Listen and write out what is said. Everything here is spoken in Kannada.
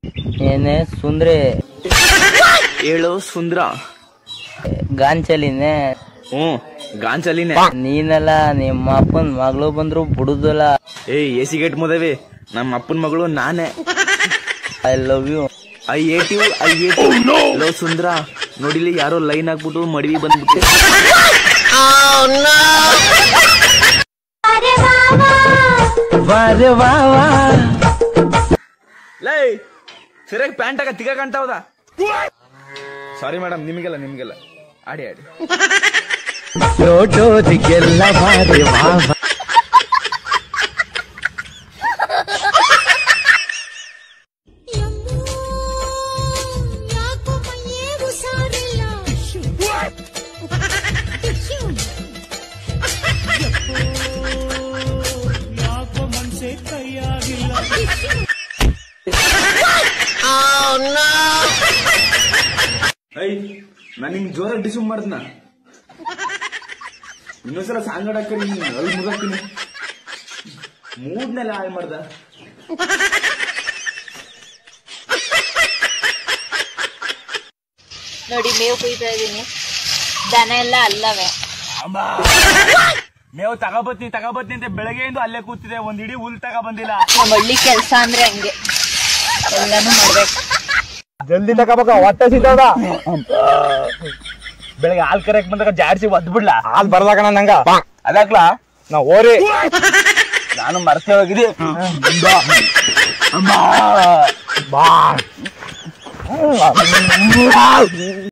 ಏನೇ ಸುಂದ್ರೆ ಹೇಳೋ ಸುಂದ್ರ ಗಾಂಚಲಿನೇ ಹ್ಞೂ ಗಾಂಚಲಿನೇ ನೀನಲ್ಲ ನಿಮ್ಮ ಅಪ್ಪನ್ ಮಗಳು ಬಂದ್ರು ಬಿಡುದಲ್ಲ ಏಯ್ ಎ ಸಿಗೇಟ್ ಮುದವಿ ನಮ್ಮ ಅಪ್ಪನ ಮಗಳು ನಾನೇ I love you I hate you I hate ಲೋ ಸುಂದ್ರ ನೋಡಿಲಿ ಯಾರೋ ಲೈನ್ ಹಾಕ್ಬಿಟ್ಟು ಮಡವಿ ಬಂದ್ಬಿಟ್ಟು ಬಾರೆ ವಾ ವಾ ಲೈ ಸರಿಯಾಗಿ ಪ್ಯಾಂಟ್ ಆಗ ತಿಗ ಕಾಣ್ತಾವದ ಸಾರಿ ಮೇಡಮ್ ನಿಮಗೆಲ್ಲ ನಿಮಗೆಲ್ಲ ಆಡಿ ಆಡಿ ನೋಡೋದಿಗೆಲ್ಲ ಬಾರೆ ವಾ ವಾ. ಯಾಕೋ ಮೈಯೇ ಹುಷಾರಿಲ್ಲ ಐ ನಾನು ನಿಮ್ಗೆ ಜೋರಾಗಿ ಡಿಸ್ಯೂಮ್ ಮಾಡ್ದನ ಇನ್ನೊಂದ್ಸಲ ಸಾಂಗ್ ಆಡಕ್ಕರಿ ಅಲ್ಲಿ ಮುಗಾಕ್ತೀನಿ ಮೂಡ್ನೆಲ್ಲ ಹಾಳು ಮಾಡ್ದ ನೋಡಿ ಮೇವು ಕುಯ್ತಾ ಇದೀನಿ ದನ ಎಲ್ಲ ಅಲ್ಲವೇ ಮೇವು ತಗೋಬತ್ತೀನಿ ತಗೋಬತ್ತೀನಿ ಅಂತ ಬೆಳಗ್ಗೆಯಿಂದ ಅಲ್ಲೇ ಕೂತಿದೆ ಒಂದ್ ಇಡೀ ಹುಲ್ ತಗೊಬಂದಿಲ್ಲ ನಮ್ಮ ಹಳ್ಳಿ ಕೆಲ್ಸ ಅಂದ್ರೆ ಹಂಗೆ ಎಲ್ಲಾನು ಮಾಡ್ಬೇಕು ಜಲ್ದಿ ತಗೋಬೇಕ ಹೊಟ್ಟೆ ಸಿದ್ದ ಬೆಳಗ್ಗೆ ಹಾಲ್ ಕರೆಯಕ್ ಬಂದಾಗ ಜಾಡ್ಸಿ ಒದ್ ಬಿಡ್ಲಾ ಹಾಲ್ ಬರ್ಲಾಕಣ ನಂಗ ಅದಾಕ್ಲಾ ನಾ ಓರಿ ನಾನು ಮರ್ತೇ ಹೋಗಿದ್ದೆ ಬಾ